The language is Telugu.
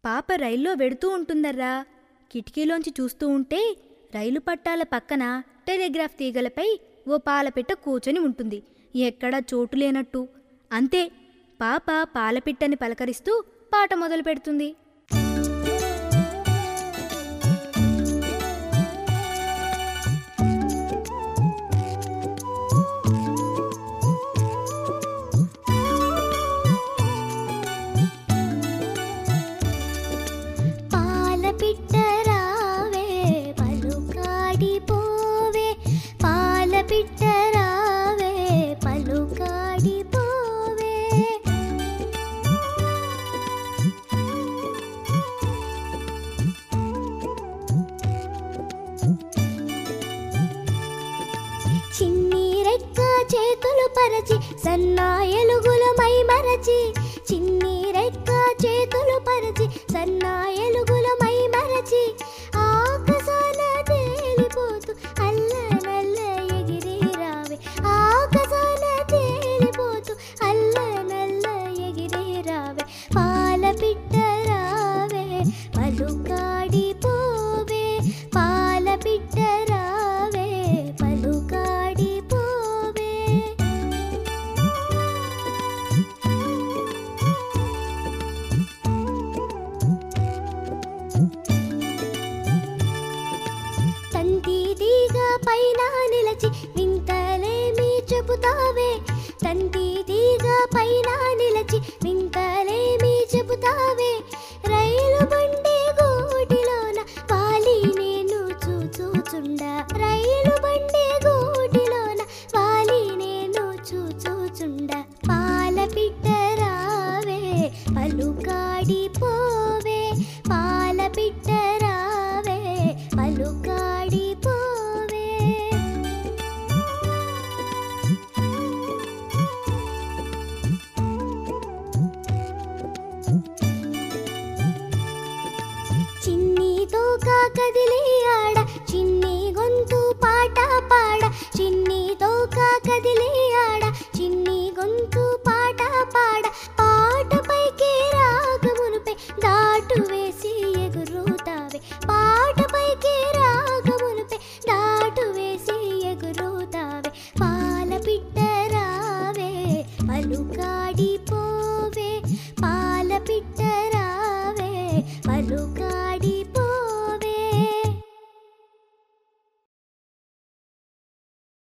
పాప రైల్లో వెడుతూ ఉంటుందర్రా కిటికీలోంచి చూస్తూ ఉంటే రైలు పట్టాల పక్కన టెలిగ్రాఫ్ తీగలపై ఓ పాలపిట్ట కూర్చొని ఉంటుంది ఎక్కడా చోటు లేనట్టు అంతే పాప పాలపిట్టని పలకరిస్తూ పాట మొదలు పెడుతుంది పాలపిట్ట రావే పలుకాడి పోవే పాలపిట్ట రావే పలుకాడి పోవే చిన్ని రెక్క చేతులు పరచి సన్నాయలుగుల మై మరచి చిన్ని రెక్క చేతులు పరచి సన్నాయలుగుల మై మరచి ఆకాశాన తేలిపోతూ అల్ల నల్ల ఎగిరి రావే ఆకాశాన తేలిపోతూ అల్ల నల్ల ఎగిరి రావే పాలపిట్ట రావే పలుకాడి పోవే పాలపిట్ట రావే పలుకాడి పోవే తంతి తీగ పైన నిలచి వింతలేమి చెబుతావే తంతి తీగ పైన నిలచి వింతలేమి చెబుతావే రైలు బండి గూటిలోన వాలి నేను చూచూచుండా రైలు బండి గూటిలోన వాలి నేను చూచూచుండా పాలపిట్ట రావే పలుకాడి పోవే పాలపిట్ట రావే పలుకాడి పోవే చిన్ని తోక కదిలి ఆడ చిన్ని గొంతు పాట పాడ చిన్ని తోక కదిలి